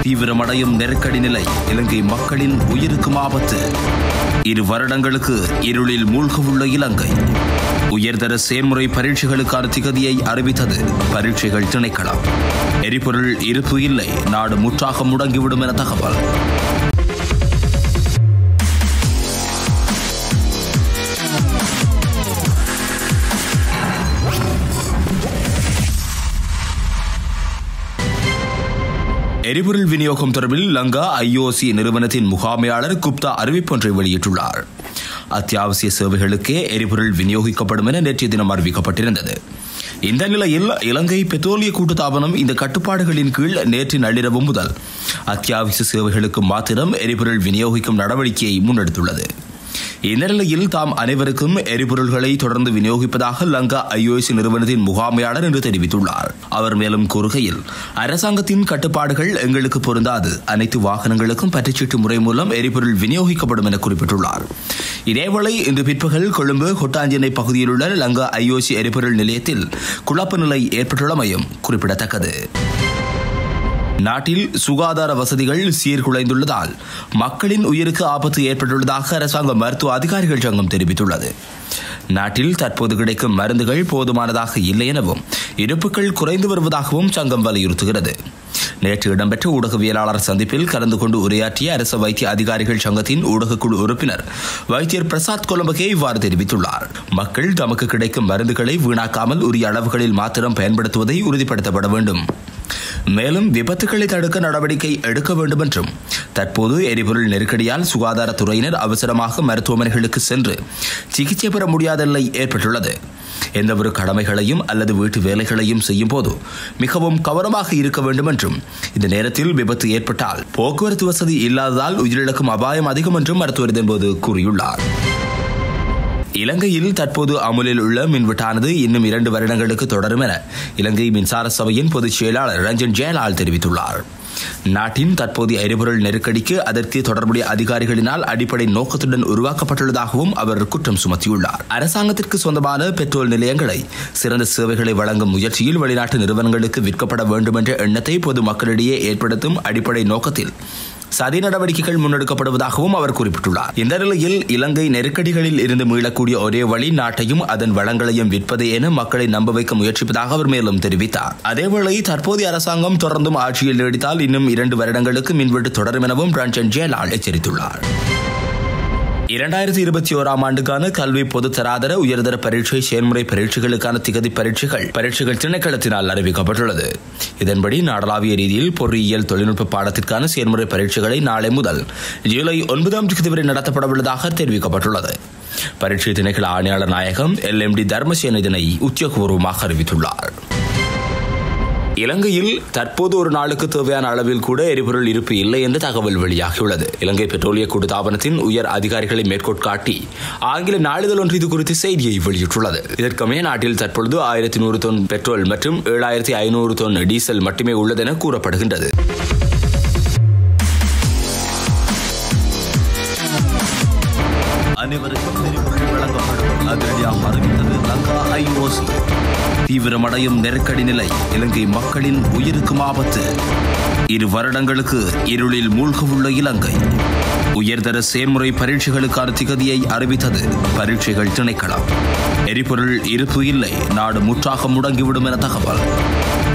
தீவிரமடையும் நெருக்கடி நிலை இலங்கை மக்களின் உயிருக்கும் ஆபத்து இரு வருடங்களுக்கு இருளில் மூழ்கவுள்ள இலங்கை உயர்தர செயல்முறை பரீட்சைகளுக்கான திகதியை அறிவித்தது பரீட்சைகள் திணைக்களம் எரிபொருள் இருப்பு இல்லை நாடு முற்றாக முடங்கிவிடும் என தகவல் எரிபொருள் விநியோகம் தொடர்பில் லங்கா ஐஓசி நிறுவனத்தின் முகாமையாளர் குப்தா அறிவிப்பொன்றை வெளியிட்டுள்ளார் அத்தியாவசிய சேவைகளுக்கே எரிபொருள் விநியோகிக்கப்படும் என நேற்றைய தினம் அறிவிக்கப்பட்டிருந்தது இந்த நிலையில் இலங்கை பெட்ரோலிய கூட்டுத்தாபனம் இந்த கட்டுப்பாடுகளின் கீழ் நேற்று நள்ளிரவு முதல் அத்தியாவசிய சேவைகளுக்கு மாத்திரம் எரிபொருள் விநியோகிக்கும் நடவடிக்கையை முன்னெடுத்துள்ளது இந்த நிலையில் தாம் அனைவருக்கும் எரிபொருள்களை தொடர்ந்து விநியோகிப்பதாக லங்கா ஐஓஎஸ் நிறுவனத்தின் முகாமையாளர் என்று தெரிவித்துள்ளார் அவர் மேலும் கூறுகையில் அரசாங்கத்தின் கட்டுப்பாடுகள் எங்களுக்கு பொருந்தாது அனைத்து வாகனங்களுக்கும் பற்றுச்சீட்டு முறை மூலம் எரிபொருள் விநியோகிக்கப்படும் என குறிப்பிட்டுள்ளார் இதேவேளை இன்று பிற்பகல் கொழும்பு கொட்டாஞ்சினை பகுதியில் உள்ள லங்கா ஐஓசி எரிபொருள் நிலையத்தில் குழப்ப நிலை ஏற்பட்டுள்ளமையும் குறிப்பிடத்தக்கது நாட்டில் சுகாதார வசதிகள் சீர்குலைந்துள்ளதால் மக்களின் உயிருக்கு ஆபத்து ஏற்பட்டுள்ளதாக அரசாங்க மருத்துவ அதிகாரிகள் சங்கம் தெரிவித்துள்ளது நாட்டில் தற்போது கிடைக்கும் மருந்துகள் போதுமானதாக இல்லை எனவும் இருப்புகள் குறைந்து வருவதாகவும் சங்கம் வலியுறுத்துகிறது நேற்று இடம்பெற்ற ஊடகவியலாளர் சந்திப்பில் கலந்து கொண்டு உரையாற்றிய அரசு வைத்திய அதிகாரிகள் சங்கத்தின் ஊடகக்குழு உறுப்பினர் வைத்தியர் பிரசாத் கொலம்பகே இவ்வாறு தெரிவித்துள்ளார் மக்கள் தமக்கு கிடைக்கும் மருந்துகளை வீணாக்காமல் உரிய அளவுகளில் மாத்திரம் பயன்படுத்துவதை உறுதிப்படுத்தப்பட வேண்டும் மேலும் விபத்துகளை தடுக்க நடவடிக்கை எடுக்க வேண்டும் என்றும் தற்போது எரிபொருள் நெருக்கடியால் சுகாதாரத்துறையினர் அவசரமாக மருத்துவமனைகளுக்கு சென்று சிகிச்சை பெற முடியாத நிலை ஏற்பட்டுள்ளது எந்தவொரு கடமைகளையும் அல்லது வீட்டு வேலைகளையும் செய்யும் போது மிகவும் கவனமாக இருக்க வேண்டும் என்றும் இந்த நேரத்தில் விபத்து ஏற்பட்டால் போக்குவரத்து வசதி இல்லாததால் உயிரிழக்கும் அபாயம் அதிகம் என்றும் மருத்துவர் இதன்போது கூறியுள்ளார் இலங்கையில் தற்போது அமுலில் உள்ள மின்வெட்டானது இன்னும் இரண்டு வருடங்களுக்கு தொடரும் என இலங்கை மின்சார சபையின் பொதுச் செயலாளர் ரஞ்சன் ஜெயலால் தெரிவித்துள்ளார் நாட்டின் தற்போதைய எரிபொருள் நெருக்கடிக்கு அதற்கு தொடர்புடைய அதிகாரிகளினால் அடிப்படை நோக்கத்துடன் உருவாக்கப்பட்டுள்ளதாகவும் அவர் குற்றம் சுமத்தியுள்ளார் அரசாங்கத்திற்கு சொந்தமான பெட்ரோல் நிலையங்களை சிறந்த சேவைகளை வழங்கும் முயற்சியில் வெளிநாட்டு நிறுவனங்களுக்கு விற்கப்பட வேண்டும் என்ற எண்ணத்தை பொதுமக்களிடையே ஏற்படுத்தும் அடிப்படை நோக்கத்தில் சதி நடவடிக்கைகள் முன்னெடுக்கப்படுவதாகவும் அவர் குறிப்பிட்டுள்ளார் இந்த நிலையில் இலங்கை நெருக்கடிகளில் இருந்து மீளக்கூடிய ஒரே வழி நாட்டையும் அதன் வளங்களையும் விற்பது என மக்களை நம்ப வைக்க முயற்சிப்பதாக அவர் மேலும் தெரிவித்தார் அதேவேளை தற்போதைய அரசாங்கம் தொடர்ந்தும் ஆட்சியில் நீடித்தால் இன்னும் இரண்டு வருடங்களுக்கு மின்வெட்டு தொடரும் எனவும் ரஞ்சன் ஜெயலால் எச்சரித்துள்ளார் இரண்டாயிரத்தி இருபத்தி ஓராம் ஆண்டுக்கான கல்வி பொதுத்தராதர உயர்தர பரீட்சை செயல்முறை பரீட்சைகளுக்கான திகதி பரீட்சைகள் பரீட்சைகள் திணைக்களத்தினால் அறிவிக்கப்பட்டுள்ளது இதன்படி நாடளாவிய ரீதியில் பொறியியல் தொழில்நுட்ப பாடத்திற்கான செயல்முறை பரீட்சைகளை நாளை முதல் ஜூலை ஒன்பதாம் தேதி வரை நடத்தப்பட உள்ளதாக தெரிவிக்கப்பட்டுள்ளது பரீட்சை திணைக்கள ஆணையாளர் நாயகம் எல் எம் டி தர்மசேன இதனை உத்தியோகபூர்வமாக அறிவித்துள்ளார் இலங்கையில் தற்போது ஒரு நாளுக்கு தேவையான அளவில் கூட எரிபொருள் இருப்பு இல்லை என்று தகவல் வெளியாகியுள்ளது இலங்கை பெட்ரோலிய கூட்டுத்தாபனத்தின் உயர் அதிகாரிகளை மேற்கோள் காட்டி ஆங்கில நாளிதழ் ஒன்று இது குறித்து செய்தியை வெளியிட்டுள்ளது இதற்கமைய நாட்டில் தற்பொழுது ஆயிரத்தி நூறு தொன் பெட்ரோல் மற்றும் ஏழாயிரத்தி ஐநூறு தொன் டீசல் மட்டுமே உள்ளதென கூறப்படுகின்றது அனைவருக்கும் எரிபொருள் வழங்கப்படும் அதிரடியாக அறிவித்தது லங்கா ஐஓசி தீவிரமடையும் நெருக்கடி நிலை இலங்கை மக்களின் உயிருக்கும் ஆபத்து இரு வருடங்களுக்கு இருளில் மூழ்கவுள்ள இலங்கை உயர்தர செயல்முறை பரீட்சைகளுக்கான திகதியை அறிவித்தது பரீட்சைகள் திணைக்களம் எரிபொருள் இருப்பு இல்லை நாடு முற்றாக முடங்கிவிடும் என தகவல்